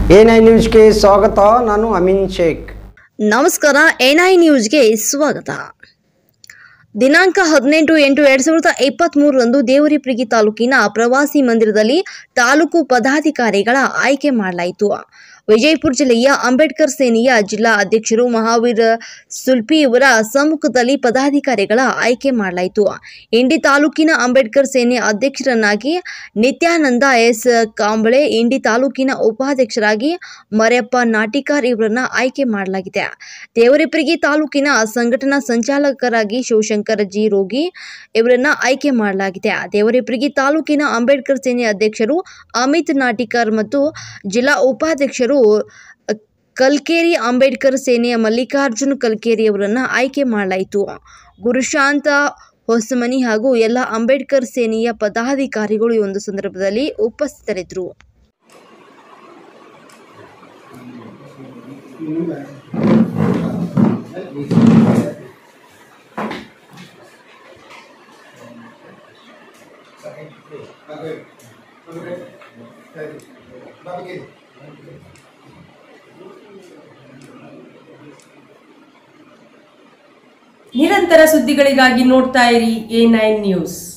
A nine ನ್ಯೂಸ್ಗೆ ಸ್ವಾಗತ ನಾನು ಅಮೀನ್ ಶೇಖ್ ನಮಸ್ಕಾರ ಎನ್ಐ ನ್ಯೂಸ್ಗೆ ಸ್ವಾಗತ ದಿನಾಂಕ ಹದಿನೆಂಟು ಎಂಟು ಎರಡ್ ಸಾವಿರದ ಇಪ್ಪತ್ತ್ ಮೂರರಂದು ದೇವರಿಪ್ರಿಗಿ ತಾಲೂಕಿನ ಪ್ರವಾಸಿ ಮಂದಿರದಲ್ಲಿ ತಾಲೂಕು ಪದಾಧಿಕಾರಿಗಳ ಆಯ್ಕೆ ಮಾಡಲಾಯಿತು ವಿಜಯಪುರ ಜಿಲ್ಲೆಯ ಅಂಬೇಡ್ಕರ್ ಸೇನೆಯ ಜಿಲ್ಲಾ ಅಧ್ಯಕ್ಷರು ಮಹಾವೀರ್ ಸುಲ್ಪಿ ಇವರ ಸಮ್ಮುಖದಲ್ಲಿ ಪದಾಧಿಕಾರಿಗಳ ಆಯ್ಕೆ ಮಾಡಲಾಯಿತು ಇಂಡಿ ತಾಲೂಕಿನ ಅಂಬೇಡ್ಕರ್ ಸೇನೆ ಅಧ್ಯಕ್ಷರನ್ನಾಗಿ ನಿತ್ಯಾನಂದ ಎಸ್ ಕಾಂಬಳೆ ಇಂಡಿ ತಾಲೂಕಿನ ಉಪಾಧ್ಯಕ್ಷರಾಗಿ ಮರ್ಯಪ್ಪ ನಾಟಿಕಾರ್ ಇವರನ್ನ ಆಯ್ಕೆ ಮಾಡಲಾಗಿದೆ ದೇವರಿಪ್ರಿಗಿ ತಾಲೂಕಿನ ಸಂಘಟನಾ ಸಂಚಾಲಕರಾಗಿ ಶಿವಶಂಕರ ಜಿ ರೋಗಿ ಇವರನ್ನ ಆಯ್ಕೆ ಮಾಡಲಾಗಿದೆ ದೇವರಿಪ್ರಿಗಿ ತಾಲೂಕಿನ ಅಂಬೇಡ್ಕರ್ ಸೇನೆ ಅಧ್ಯಕ್ಷರು ಅಮಿತ್ ನಾಟಿಕಾರ್ ಮತ್ತು ಜಿಲ್ಲಾ ಉಪಾಧ್ಯಕ್ಷರು ಕಲ್ಕೇರಿ ಅಂಬೇಡ್ಕರ್ ಸೇನೆಯ ಮಲ್ಲಿಕಾರ್ಜುನ್ ಕಲ್ಕೇರಿ ಅವರನ್ನ ಆಯ್ಕೆ ಮಾಡಲಾಯಿತು ಗುರುಶಾಂತ ಹೊಸಮನಿ ಹಾಗೂ ಎಲ್ಲ ಅಂಬೇಡ್ಕರ್ ಸೇನೆಯ ಪದಾಧಿಕಾರಿಗಳು ಈ ಒಂದು ಸಂದರ್ಭದಲ್ಲಿ ಉಪಸ್ಥಿತರಿದ್ದರು ನಿರಂತರ ಸುದ್ದಿಗಳಿಗಾಗಿ ನೋಡ್ತಾ ಇರಿ ಎ ನೈನ್ ನ್ಯೂಸ್